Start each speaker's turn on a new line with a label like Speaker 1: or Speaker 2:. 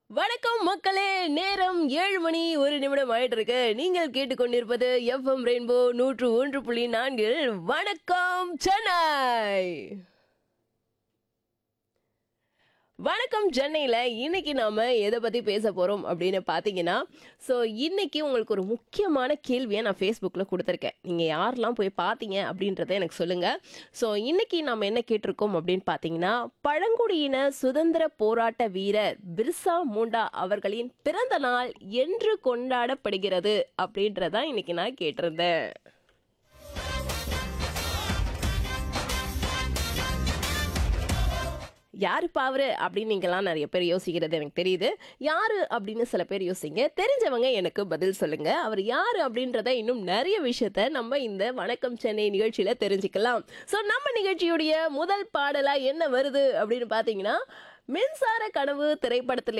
Speaker 1: வணக்கம் மக்களே நேரம் ஏழு மணி ஒரு நிமிடம் ஆயிட்டு இருக்கு நீங்கள் கேட்டுக்கொண்டிருப்பது எஃப்எம் ரெயின்போ நூற்று ஒன்று புள்ளி நான்கில் வணக்கம் சென்னை வணக்கம் சென்னையில் இன்னைக்கு நாம எதை பற்றி பேச போகிறோம் அப்படின்னு பார்த்தீங்கன்னா ஸோ இன்னைக்கு உங்களுக்கு ஒரு முக்கியமான கேள்வியை நான் ஃபேஸ்புக்கில் கொடுத்துருக்கேன் நீங்கள் யாரெல்லாம் போய் பார்த்தீங்க அப்படின்றத எனக்கு சொல்லுங்கள் ஸோ இன்னைக்கு நாம் என்ன கேட்டிருக்கோம் அப்படின்னு பார்த்தீங்கன்னா பழங்குடியின சுதந்திர போராட்ட வீரர் பிர்சா முண்டா அவர்களின் பிறந்த நாள் என்று கொண்டாடப்படுகிறது அப்படின்றதான் இன்னைக்கு நான் கேட்டிருந்தேன் யாருப்பா அவரு அப்படின்னு நீங்களாம் நிறைய பேர் யோசிக்கிறது எனக்கு தெரியுது யாரு அப்படின்னு சில பேர் யோசிங்க தெரிஞ்சவங்க எனக்கு பதில் சொல்லுங்க அவர் யாரு அப்படின்றத இன்னும் நிறைய விஷயத்த நம்ம இந்த வணக்கம் சென்னை நிகழ்ச்சியில தெரிஞ்சுக்கலாம் ஸோ நம்ம நிகழ்ச்சியுடைய முதல் பாடலா என்ன வருது அப்படின்னு பார்த்தீங்கன்னா மின்சார கனவு திரைப்படத்துல